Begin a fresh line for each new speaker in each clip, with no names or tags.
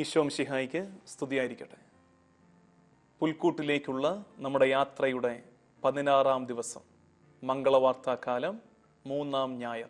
ഈശോം ശിഹായിക്ക് സ്തുതിയായിരിക്കട്ടെ പുൽക്കൂട്ടിലേക്കുള്ള നമ്മുടെ യാത്രയുടെ പതിനാറാം ദിവസം മംഗളവാർത്താക്കാലം മൂന്നാം ഞായർ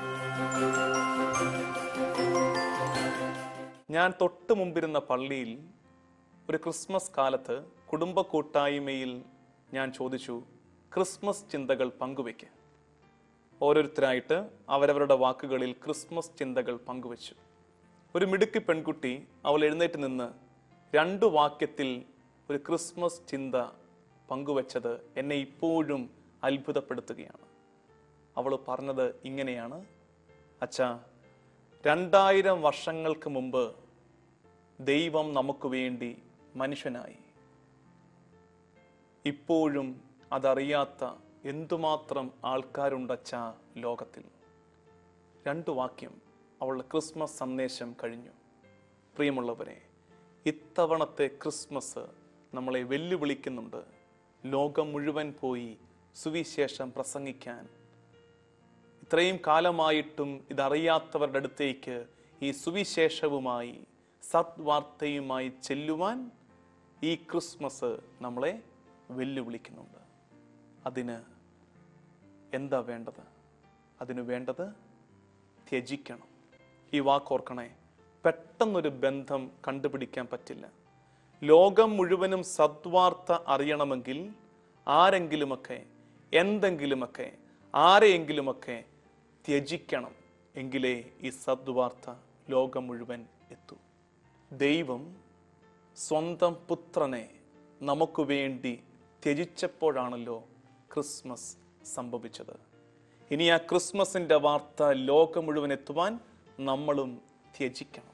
ഞാൻ തൊട്ട് മുമ്പിരുന്ന പള്ളിയിൽ ഒരു ക്രിസ്മസ് കാലത്ത് കുടുംബ കൂട്ടായ്മയിൽ ഞാൻ ചോദിച്ചു ക്രിസ്മസ് ചിന്തകൾ പങ്കുവയ്ക്ക് ഓരോരുത്തരായിട്ട് അവരവരുടെ വാക്കുകളിൽ ക്രിസ്മസ് ചിന്തകൾ പങ്കുവച്ചു ഒരു മിടുക്കി പെൺകുട്ടി അവൾ എഴുന്നേറ്റ് നിന്ന് രണ്ട് വാക്യത്തിൽ ഒരു ക്രിസ്മസ് ചിന്ത പങ്കുവച്ചത് എന്നെ ഇപ്പോഴും അത്ഭുതപ്പെടുത്തുകയാണ് അവൾ പറഞ്ഞത് ഇങ്ങനെയാണ് അച്ഛാ രണ്ടായിരം വർഷങ്ങൾക്ക് മുമ്പ് ദൈവം നമുക്ക് വേണ്ടി മനുഷ്യനായി ഇപ്പോഴും അതറിയാത്ത എന്തുമാത്രം ആൾക്കാരുണ്ടച്ച ലോകത്തിൽ രണ്ടു വാക്യം അവളുടെ ക്രിസ്മസ് സന്ദേശം കഴിഞ്ഞു പ്രിയമുള്ളവരെ ഇത്തവണത്തെ ക്രിസ്മസ് നമ്മളെ വെല്ലുവിളിക്കുന്നുണ്ട് ലോകം മുഴുവൻ പോയി സുവിശേഷം പ്രസംഗിക്കാൻ ഇത്രയും കാലമായിട്ടും ഇതറിയാത്തവരുടെ അടുത്തേക്ക് ഈ സുവിശേഷവുമായി സദ്വാർത്തയുമായി ചെല്ലുവാൻ ഈ ക്രിസ്മസ് നമ്മളെ വെല്ലുവിളിക്കുന്നുണ്ട് അതിന് എന്താ വേണ്ടത് അതിന് വേണ്ടത് ത്യജിക്കണം ഈ വാക്കോർക്കണേ പെട്ടെന്നൊരു ബന്ധം കണ്ടുപിടിക്കാൻ പറ്റില്ല ലോകം മുഴുവനും സദ്വാർത്ത അറിയണമെങ്കിൽ ആരെങ്കിലുമൊക്കെ എന്തെങ്കിലുമൊക്കെ ആരെയെങ്കിലുമൊക്കെ ത്യജിക്കണം എങ്കിലേ ഈ സദ്വാർത്ത ലോകം മുഴുവൻ എത്തൂ ദൈവം സ്വന്തം പുത്രനെ നമുക്ക് വേണ്ടി ത്യജിച്ചപ്പോഴാണല്ലോ ക്രിസ്മസ് സംഭവിച്ചത് ഇനി ആ ക്രിസ്മസിന്റെ വാർത്ത ലോകം മുഴുവൻ എത്തുവാൻ നമ്മളും ത്യജിക്കണം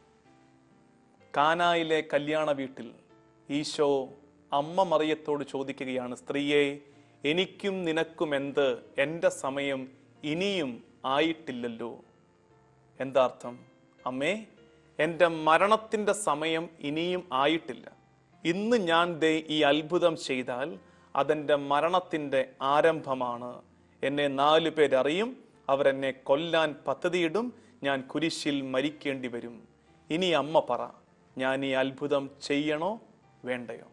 കാനായിലെ കല്യാണ വീട്ടിൽ ഈശോ അമ്മ മറിയത്തോട് ചോദിക്കുകയാണ് സ്ത്രീയെ എനിക്കും നിനക്കും എന്ത് എൻ്റെ സമയം ഇനിയും ആയിട്ടില്ലല്ലോ എന്താ അർത്ഥം അമ്മേ എൻ്റെ മരണത്തിൻ്റെ സമയം ഇനിയും ആയിട്ടില്ല ഇന്ന് ഞാൻ ദേ ഈ അത്ഭുതം ചെയ്താൽ അതെൻ്റെ മരണത്തിൻ്റെ ആരംഭമാണ് എന്നെ നാലു പേരറിയും അവരെന്നെ കൊല്ലാൻ പദ്ധതിയിടും ഞാൻ കുരിശിൽ മരിക്കേണ്ടി വരും ഇനി അമ്മ പറ ഞാൻ ഈ അത്ഭുതം ചെയ്യണോ വേണ്ടയോ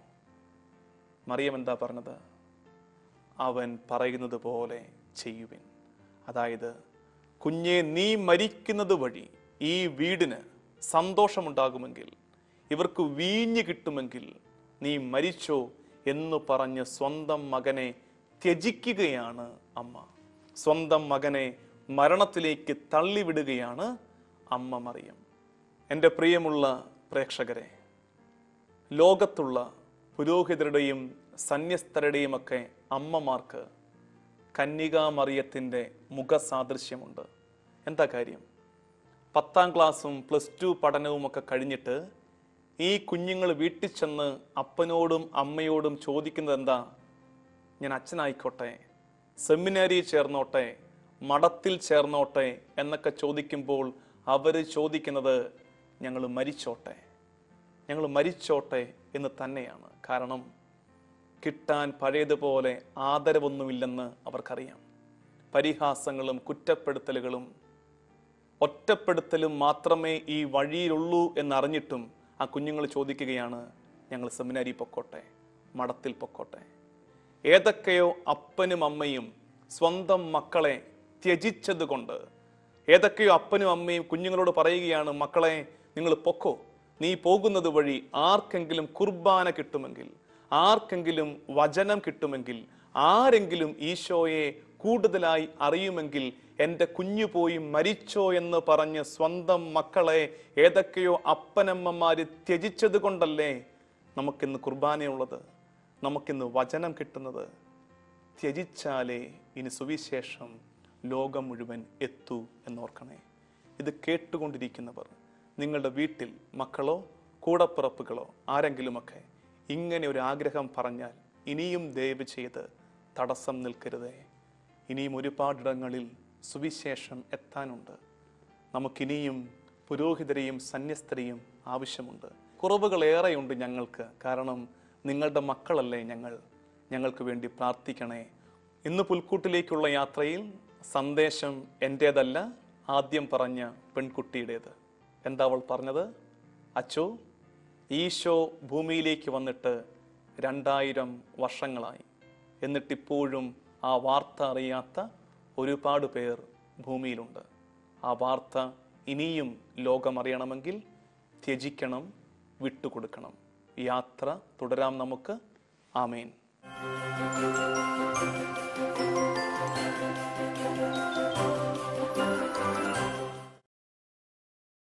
മറിയം എന്താ പറഞ്ഞത് അവൻ പറയുന്നത് പോലെ ചെയ്യുവിൻ അതായത് കുഞ്ഞെ നീ മരിക്കുന്നത് വഴി ഈ വീടിന് സന്തോഷമുണ്ടാകുമെങ്കിൽ ഇവർക്ക് വീഞ്ഞ് കിട്ടുമെങ്കിൽ നീ മരിച്ചോ എന്ന് പറഞ്ഞ് സ്വന്തം മകനെ ത്യജിക്കുകയാണ് അമ്മ സ്വന്തം മകനെ മരണത്തിലേക്ക് തള്ളിവിടുകയാണ് അമ്മ മറിയം എൻ്റെ പ്രിയമുള്ള പ്രേക്ഷകരെ ലോകത്തുള്ള പുരോഹിതരുടെയും സന്യസ്തരുടെയും ഒക്കെ അമ്മമാർക്ക് കന്യകാമറിയത്തിൻ്റെ മുഖസാദൃശ്യമുണ്ട് എന്താ കാര്യം പത്താം ക്ലാസ്സും പ്ലസ് ടു പഠനവും ഒക്കെ കഴിഞ്ഞിട്ട് ഈ കുഞ്ഞുങ്ങൾ വീട്ടിൽ ചെന്ന് അപ്പനോടും അമ്മയോടും ചോദിക്കുന്നത് എന്താ ഞാൻ അച്ഛനായിക്കോട്ടെ സെമിനാരി ചേർന്നോട്ടെ മഠത്തിൽ ചേർന്നോട്ടെ എന്നൊക്കെ ചോദിക്കുമ്പോൾ അവർ ചോദിക്കുന്നത് ഞങ്ങൾ മരിച്ചോട്ടെ ഞങ്ങൾ മരിച്ചോട്ടെ എന്ന് തന്നെയാണ് കാരണം കിട്ടാൻ പഴയതുപോലെ ആദരവൊന്നുമില്ലെന്ന് അവർക്കറിയാം പരിഹാസങ്ങളും കുറ്റപ്പെടുത്തലുകളും ഒറ്റപ്പെടുത്തലും മാത്രമേ ഈ വഴിയിലുള്ളൂ എന്നറിഞ്ഞിട്ടും ആ കുഞ്ഞുങ്ങൾ ചോദിക്കുകയാണ് ഞങ്ങൾ സെമിനാരി പൊക്കോട്ടെ മഠത്തിൽ പൊക്കോട്ടെ ഏതൊക്കെയോ അപ്പനും അമ്മയും സ്വന്തം മക്കളെ ത്യജിച്ചത് കൊണ്ട് ഏതൊക്കെയോ അപ്പനും അമ്മയും കുഞ്ഞുങ്ങളോട് പറയുകയാണ് മക്കളെ നിങ്ങൾ പൊക്കോ നീ പോകുന്നത് വഴി ആർക്കെങ്കിലും കുർബാന കിട്ടുമെങ്കിൽ ആർക്കെങ്കിലും വചനം കിട്ടുമെങ്കിൽ ആരെങ്കിലും ഈശോയെ കൂടുതലായി അറിയുമെങ്കിൽ എൻ്റെ കുഞ്ഞു പോയി മരിച്ചോ എന്ന് പറഞ്ഞ് സ്വന്തം മക്കളെ ഏതൊക്കെയോ അപ്പനമ്മമാര് ത്യജിച്ചത് കൊണ്ടല്ലേ നമുക്കിന്ന് കുർബാനയുള്ളത് നമുക്കിന്ന് വചനം കിട്ടുന്നത് ത്യജിച്ചാലേ ഇനി സുവിശേഷം ലോകം മുഴുവൻ എത്തൂ എന്നോർക്കണേ ഇത് കേട്ടുകൊണ്ടിരിക്കുന്നവർ നിങ്ങളുടെ വീട്ടിൽ മക്കളോ കൂടപ്പിറപ്പുകളോ ആരെങ്കിലുമൊക്കെ ഇങ്ങനെ ഒരു ആഗ്രഹം പറഞ്ഞാൽ ഇനിയും ദയവ് ചെയ്ത് തടസ്സം നിൽക്കരുതേ ഇനിയും ഒരുപാടിടങ്ങളിൽ സുവിശേഷം എത്താനുണ്ട് നമുക്കിനിയും പുരോഹിതരെയും സന്യസ്തരെയും ആവശ്യമുണ്ട് കുറവുകൾ ഏറെയുണ്ട് ഞങ്ങൾക്ക് കാരണം നിങ്ങളുടെ മക്കളല്ലേ ഞങ്ങൾ ഞങ്ങൾക്ക് വേണ്ടി പ്രാർത്ഥിക്കണേ ഇന്ന് പുൽക്കൂട്ടിലേക്കുള്ള യാത്രയിൽ സന്ദേശം എൻ്റേതല്ല ആദ്യം പറഞ്ഞ പെൺകുട്ടിയുടേത് എന്താ അവൾ പറഞ്ഞത് അച്ചോ ഈശോ ഭൂമിയിലേക്ക് വന്നിട്ട് രണ്ടായിരം വർഷങ്ങളായി എന്നിട്ടിപ്പോഴും ആ വാർത്ത അറിയാത്ത ഒരുപാട് പേർ ഭൂമിയിലുണ്ട് ആ വാർത്ത ഇനിയും ലോകം അറിയണമെങ്കിൽ ത്യജിക്കണം വിട്ടുകൊടുക്കണം യാത്ര തുടരാം നമുക്ക് ആമേൻ